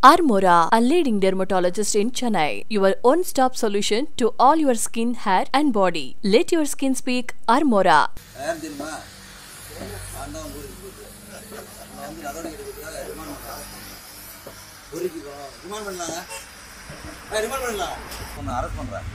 Armora, a leading dermatologist in Chennai. Your one-stop solution to all your skin, hair and body. Let your skin speak. Armora. யார் தெரியுமா நான் தான் ஊருக்கு போயிட்டு நான் வந்து நடவடிக்கை எடுக்கிறதுக்காக ரிமாண்ட் பண்ணுறேன் ஊருக்கு ரிமாண்ட் பண்ணலாங்க ரிமாண்ட் பண்ணலாம் உன்னை அரெஸ்ட் பண்ணுறேன்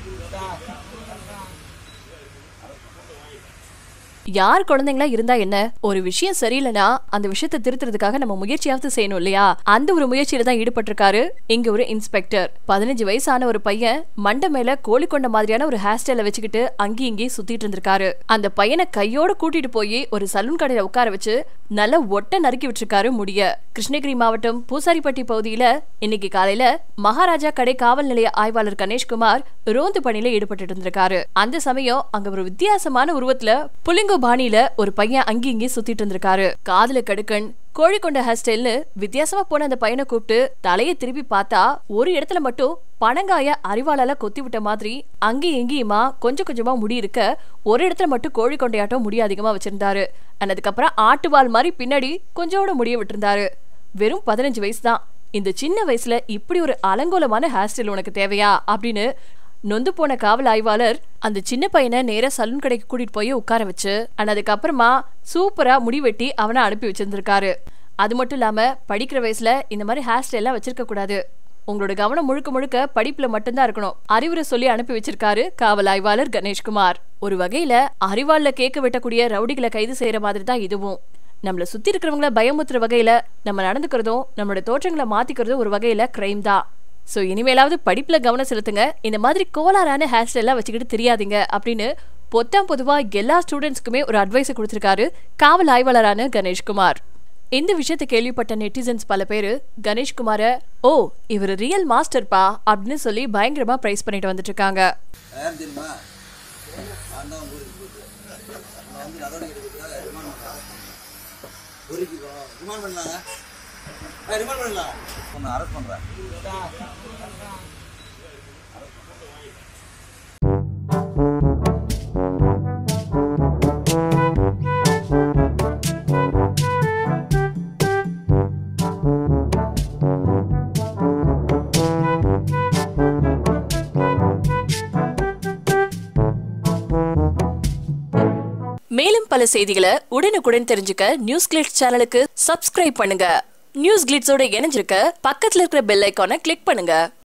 யார் குழந்தைங்களா இருந்தா என்ன ஒரு விஷயம் சரியில்லைனா அந்த விஷயத்தை திருத்துறதுக்காக நம்ம முயற்சியாவது செய்யணும் இல்லையா அந்த ஒரு முயற்சியில தான் ஈடுபட்டிருக்காரு இங்க ஒரு இன்ஸ்பெக்டர் பதினஞ்சு வயசான ஒரு பையன் மண்டை மேல கோழி கொண்ட மாதிரியான ஒரு ஹேர் ஸ்டைல வச்சுக்கிட்டு அங்கேயும் இங்கேயும் சுத்திட்டு இருந்திருக்காரு அந்த பையனை கையோட கூட்டிட்டு போய் ஒரு சலூன் கடையில உட்கார வச்சு நல்ல ஒட்ட நறுக்கி விட்டுருக்காரு முடிய கிருஷ்ணகிரி மாவட்டம் பூசாரிப்பட்டி பகுதியில இன்னைக்கு காலையில மகாராஜா கடை காவல் நிலைய ஆய்வாளர் கணேஷ்குமார் ரோந்து பணியில ஈடுபட்டு இருந்திருக்காரு அந்த சமயம் அங்க ஒரு வித்தியாசமான உருவத்துல புலிங்கோ பாணியில ஒரு பையன் அங்கி இங்கேயும் சுத்திட்டு இருந்திருக்காரு காதுல கடுக்கன் கோழி கொண்ட ஹேர் ஸ்டைல்னு வித்தியாசமா போன அந்த பையனை கூப்பிட்டு தலையை திருப்பி பார்த்தா ஒரு இடத்துல மட்டும் பனங்காய அறிவாளால கொத்தி விட்ட மாதிரி அங்கேயும் இங்கேயுமா கொஞ்சம் கொஞ்சமா முடி இருக்க ஒரு இடத்துல மட்டும் கோழி கொண்டையாட்டம் முடி அதிகமா வச்சிருந்தாரு and அதுக்கப்புறம் ஆட்டுவால் மாதிரி பின்னாடி கொஞ்சோட முடிய விட்டிருந்தாரு வெறும் பதினஞ்சு வயசு தான் இந்த சின்ன வயசுல இப்படி ஒரு அலங்கோலமான ஹேர் ஸ்டைல் உனக்கு தேவையா அப்படின்னு நொந்து போன காவல் ஆய்வாளர் அந்த சின்ன பையனை நேரா சலூன் கடைக்கு கூட்டிட்டு போய் உட்கார வச்சு and அதுக்கப்புறமா சூப்பரா முடி வெட்டி அவனை அனுப்பி வச்சிருந்திருக்காரு அது மட்டும் இல்லாம படிக்கிற வயசுல இந்த மாதிரி ஹேர் ஸ்டைல்லாம் வச்சிருக்க கூடாது உங்களோட கவனம் முழுக்க முழுக்க படிப்புல மட்டும்தான் இருக்கணும் அறிவுரை சொல்லி அனுப்பி வச்சிருக்காரு காவல் ஆய்வாளர் கணேஷ்குமார் ஒரு வகையில அறிவாள்ல கேக்க வெட்டக்கூடிய ரவுடிகளை கைது செய்யற மாதிரி தான் இதுவும் நம்மள சுத்தி இருக்கிறவங்கள பயமுத்துற வகையில நம்ம நடந்துக்கிறதும் நம்மளோட தோற்றங்களை மாத்திக்கிறதும் ஒரு வகையில கிரைம் தான் சோ இனிமேலாவது படிப்புல கவனம் செலுத்துங்க இந்த மாதிரி கோலாரான ஹேர் ஸ்டைல்லாம் வச்சுக்கிட்டு தெரியாதீங்க அப்படின்னு பொத்தாம் பொதுவா எல்லா ஸ்டூடெண்ட்ஸ்க்குமே ஒரு அட்வைஸ் கொடுத்திருக்காரு காவல் ஆய்வாளரான கணேஷ்குமார் இந்த விஷயத்தை கேள்விப்பட்ட நெட்டிசன்ஸ் பல பேரு கணேஷ்குமார ஓ இவர் ரியல் மாஸ்டர்ப்பா அப்படின்னு சொல்லி பயங்கரமா பிரைஸ் பண்ணிட்டு வந்துட்டு இருக்காங்க யார் தெரியுமா நான் தான் ஊருக்கு போயிட்டு நான் வந்து நடவடிக்கை எடுக்கிறதுக்காக ரிமாண்ட் பண்ணுறேன் ஊருக்கு ரிமாண்ட் பண்ணலாங்க ரிமாண்ட் பண்ணலாம் உன்னை அரெஸ்ட் பண்ணுறேன் மேலும் பல செய்திகளை உடனுக்குடன் தெரிஞ்சுக்க நியூஸ் கிளிட்ஸ் சேனலுக்கு சப்ஸ்கிரைப் பண்ணுங்க நியூஸ் கிளிட்ஸோட இணைஞ்சிருக்க பக்கத்துல இருக்கிற பெல் ஐக்கானை கிளிக் பண்ணுங்க